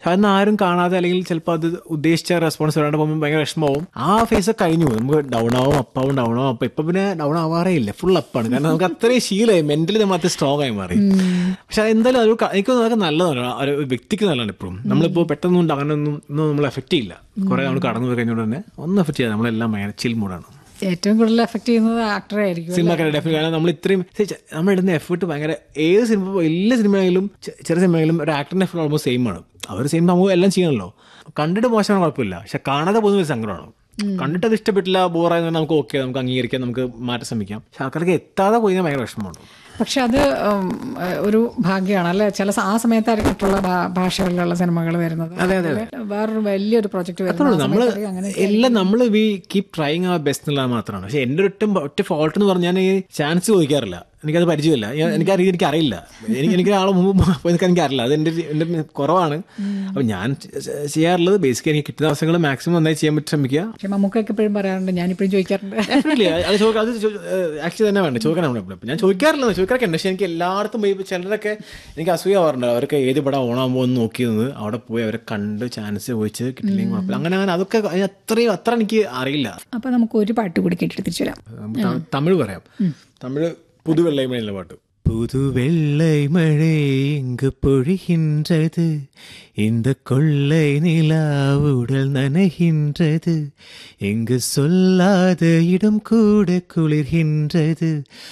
അതൊന്നും ആരും കാണാതെ അല്ലെങ്കിൽ ചിലപ്പോൾ അത് ഉദ്ദേശിച്ച റെസ്പോൺസ് വരാണ്ട് പോകുമ്പോൾ ഭയങ്കര വിഷമമാവും ആ ഫേസ് കഴിഞ്ഞു പോകും നമുക്ക് ഡൗൺ ആവും അപ്പാവും ഡൗൺ ആവും അപ്പൊ ഇപ്പൊ പിന്നെ ഡൗൺ ആവാറേ ഇല്ല ഫുൾ അപ്പാണ് കാരണം നമുക്ക് അത്രയും ശീലമായി മെന്റലി നമ്മൾ അത്ര സ്ട്രോങ് ആയി മാറി പക്ഷെ എന്തായാലും അത് ക- എനിക്ക് തോന്നുന്നു അതൊക്കെ നല്ലതാണ് ആ ഒരു വ്യക്തിക്ക് നല്ലതാണ് ഇപ്പോഴും നമ്മളിപ്പോൾ പെട്ടെന്ന് അങ്ങനെയൊന്നും ഒന്നും നമ്മൾ എഫക്റ്റ് ചെയ്യില്ല കുറെ നമ്മൾ കടന്നു പോയി കഴിഞ്ഞുകൊണ്ട് തന്നെ ഒന്നും എഫക്റ്റ് ചെയ്യാതെ നമ്മളെല്ലാം ഭയങ്കര ചിൽ മൂടാണ് ഏറ്റവും കൂടുതൽ എഫക്ട് ചെയ്യുന്നത് ആക്ടറെ ആയിരിക്കും സിനിമക്കാരെ ഡെഫിനറ്റ് കാരണം നമ്മൾ ഇത്രയും see, ചെ- നമ്മൾ ഇടുന്ന എഫേർട്ട് ഭയങ്കര ഏത് സിനിമ എല്ലാ സിനിമയിലും ചെ- ചെറിയ സിനിമയിലും ഒരു ആക്ടറിന്റെ എഫേർട്ട് ഓൾമോസ്റ്റ് സെയിം ആണ് അവർ സെയിം നമുക്ക് എല്ലാം ചെയ്യണമല്ലോ കണ്ടിട്ട് മോശമാണ് കുഴപ്പമില്ല പക്ഷെ കാണാതെ പോകുന്ന ഒരു സങ്കടമാണ് കണ്ടിട്ട് അത് ഇഷ്ടപ്പെട്ടില്ല ബോറായി നമുക്ക് ഓക്കെ നമുക്ക് അംഗീകരിക്കാം നമുക്ക് മാറ്റാൻ ശ്രമിക്കാം പക്ഷെ ആൾക്കാർക്ക് എത്താതെ പോയി കഴിഞ്ഞാൽ ഭയങ്കര വിഷമമാണ് പക്ഷെ അത് ഉം, ഒരു ഭാഗ്യമാണ് അല്ലെ ചില സ- ആ സമയത്തായിരിക്കുള്ള ഭാഷകളിലുള്ള സിനിമകൾ വരുന്നത് അതെ, അതെ. വേറൊരു വലിയൊരു പ്രൊജക്ട് അത്രേ ഉള്ളൂ നമ്മൾ വരുന്നത് അങ്ങനെ എല്ലാം നമ്മൾ we keep trying ah best എന്നുള്ളത് മാത്രമാണ് പക്ഷെ എൻ്റെ ഒറ്റ ഒറ്റ ഫോൾട്ട് എന്ന് പറഞ്ഞാൽ ഞാൻ ഈ ചാൻസ് ചോദിക്കാറില്ല എനിക്കത് പരിചയമില്ല ഞാൻ- എനിക്കറിയ എനിക്ക് അറിയില്ല എനിക്ക് എനിക്ക് ആളെ മുമ്പ് പോയി നിൽക്കാൻ എനിക്കറിയില്ല അത് എൻ്റെ ഒരു- എൻ്റെ കുറവാണ് അപ്പം ഞാൻ ചെ- ചെയ്യാറുള്ളത് ബേസിക്കലി എനിക്ക് കിട്ടുന്ന അവസരങ്ങൾ മാക്സിമം നന്നായി ചെയ്യാൻ പറ്റി ശ്രമിക്കുക പക്ഷെ മമ്മൂക്കൊക്കെ എപ്പോഴും പറയാറുണ്ട് ഞാനിപ്പോഴും ചോദിക്കാറുണ്ട് Definitely. അത് ചോദിക്ക അത് ആക്ച്വലി തന്നെ വേണ്ട ചോദിക്കാൻ നമ്മൾ ഞാൻ ചോദിക്കാറില്ല ചോദിക്കാറൊക്കെ ഉണ്ട് പക്ഷെ എനിക്ക് എല്ലായിടത്തും പോയി ഇപ്പൊ ചിലരൊക്കെ എനിക്ക് അസൂയാവാറുണ്ട് അവർക്ക് ഏത് പടം ഓണാകുമ്പോൾ ഒന്ന് നോക്കിയത് അവിടെ പോയി അവരെ കണ്ട് ചാൻസ് ചോദിച്ച് കിട്ടില്ലെങ്കിൽ കുഴപ്പമില്ല അങ്ങനെ അങ്ങനെ അതൊക്കെ അതിന് അത്രയും അത്ര എനിക്ക് അറിയില്ല അപ്പൊ നമുക്ക് ഒരു പാട്ട് കൂടി കേട്ടിട്ട് തിരിച്ചു വരാം നമുക്ക് ത- തമിഴ് പറയാം തമിഴ് പുതുവെള്ളை മഴയിലെ പാട്ട് புதுவெள்ளை மழை இங்கு பொழிகின்றது இந்த கொள்ளை நிலா உடல் நனைகின்றது இங்கு சொல்லாத இடம் கூட குளிர்கின்றது